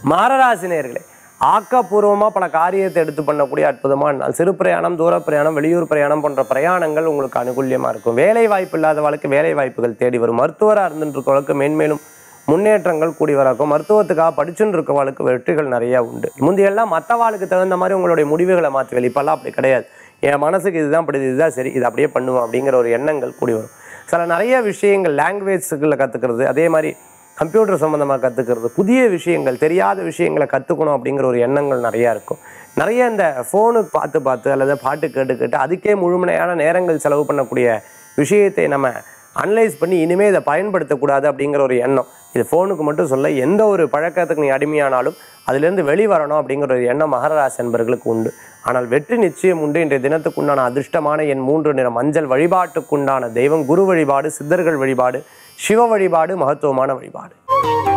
மாரராசினியர்களே ஆக்கப்பூர்வமாக பல காரியத்தை எடுத்து பண்ணக்கூடிய அற்புதமான நாள் சிறு பிரயாணம் தூர பிரயாணம் வெளியூர் பிரயாணம் போன்ற பிரயாணங்கள் உங்களுக்கு அனுகூல்யமாக இருக்கும் வேலை வாய்ப்பு இல்லாதவளுக்கு வேலை வாய்ப்புகள் தேடி வரும் மருத்துவராக இருந்துட்டு இருக்கவளுக்கு மேன்மேலும் முன்னேற்றங்கள் கூடி வரக்கும் மருத்துவத்துக்காக படிச்சுட்டு இருக்கவாளுக்கு வெற்றிகள் நிறைய உண்டு முந்தையெல்லாம் மற்றவாளுக்கு தகுந்த மாதிரி உங்களுடைய முடிவுகளை மாற்றி வெளிப்பெல்லாம் அப்படி கிடையாது என் மனசுக்கு இதுதான் படுது இதுதான் சரி இது அப்படியே பண்ணுவோம் அப்படிங்கிற ஒரு எண்ணங்கள் கூடி வரும் சில நிறைய விஷயங்கள் லாங்குவேஜ்ஸுக்குள்ள கற்றுக்கிறது அதே மாதிரி கம்ப்யூட்டர் சம்மந்தமாக கற்றுக்கிறது புதிய விஷயங்கள் தெரியாத விஷயங்களை கற்றுக்கணும் அப்படிங்கிற ஒரு எண்ணங்கள் நிறையா இருக்கும் நிறைய இந்த ஃபோனு பார்த்து பார்த்து அல்லது பாட்டு கேட்டு கேட்டு அதுக்கே முழுமையான நேரங்கள் செலவு பண்ணக்கூடிய விஷயத்தை நம்ம அனலைஸ் பண்ணி இனிமேல் இதை பயன்படுத்தக்கூடாது அப்படிங்கிற ஒரு எண்ணம் இது ஃபோனுக்கு மட்டும் சொல்ல எந்த ஒரு பழக்கத்துக்கு நீ அடிமையானாலும் அதுலேருந்து வெளிவரணும் அப்படிங்கிற ஒரு எண்ணம் மகரராசி என்பர்களுக்கு உண்டு ஆனால் வெற்றி நிச்சயம் உண்டு இன்றைய தினத்துக்குண்டான அதிர்ஷ்டமான என் மூன்று நிற மஞ்சள் வழிபாட்டுக்குண்டான தெய்வம் குரு வழிபாடு சித்தர்கள் வழிபாடு சிவ வழிபாடு மகத்துவமான வழிபாடு